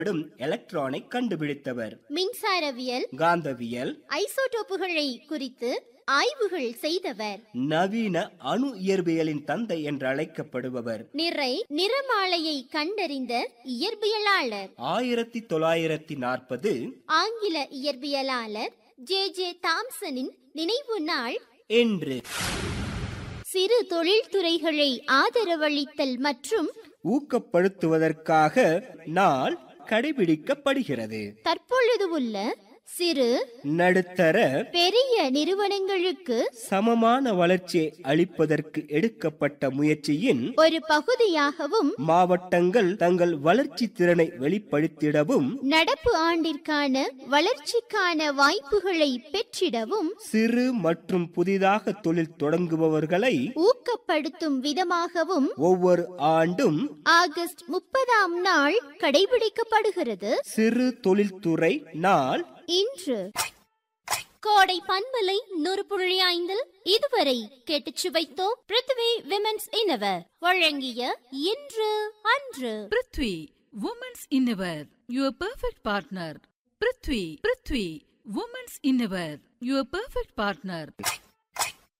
பயன்படும் எலக்ட்ரானை கண்டுபிடித்தவர் மின்சாரவியல் காந்தவியல் ஐசோடோப்புகளை குறித்து ஆய்வுகள் செய்தவர் நவீன அணு இயற்பியலின் தந்தை என்று அழைக்கப்படுபவர் நிறை நிறமாலையை கண்டறிந்த இயற்பியலாளர் ஆயிரத்தி தொள்ளாயிரத்தி நாற்பது ஆங்கில இயற்பியலாளர் ஜே ஜே தாம்சனின் நினைவு நாள் என்று சிறு தொழில்துறைகளை ஆதரவளித்தல் மற்றும் ஊக்கப்படுத்துவதற்காக நாள் கடைபிடிக்கப்படுகிறது தற்பொழுது உள்ள சிறு நடுத்தர பெரிய நிறுவனங்களுக்கு சமமான வளர்ச்சியை அளிப்பதற்கு எடுக்கப்பட்ட முயற்சியின் ஒரு பகுதியாகவும் மாவட்டங்கள் தங்கள் வளர்ச்சி திறனை வெளிப்படுத்திடவும் நடப்பு ஆண்டிற்கான வளர்ச்சிக்கான வாய்ப்புகளை பெற்றிடவும் சிறு மற்றும் புதிதாக தொழில் தொடங்குபவர்களை ஊக்கப்படுத்தும் விதமாகவும் ஒவ்வொரு ஆண்டும் ஆகஸ்ட் முப்பதாம் நாள் கடைபிடிக்கப்படுகிறது சிறு தொழில்துறை நாள் இன்று கோடை பண்பலை நூறு புள்ளி ஐந்தில் இதுவரை கேட்டுச் சுவைத்தோம் பிருத்வி விமென்ஸ் இன்னவர் வழங்கிய இன்று அன்று prithvi women's innerwear your perfect partner prithvi prithvi women's innerwear your perfect partner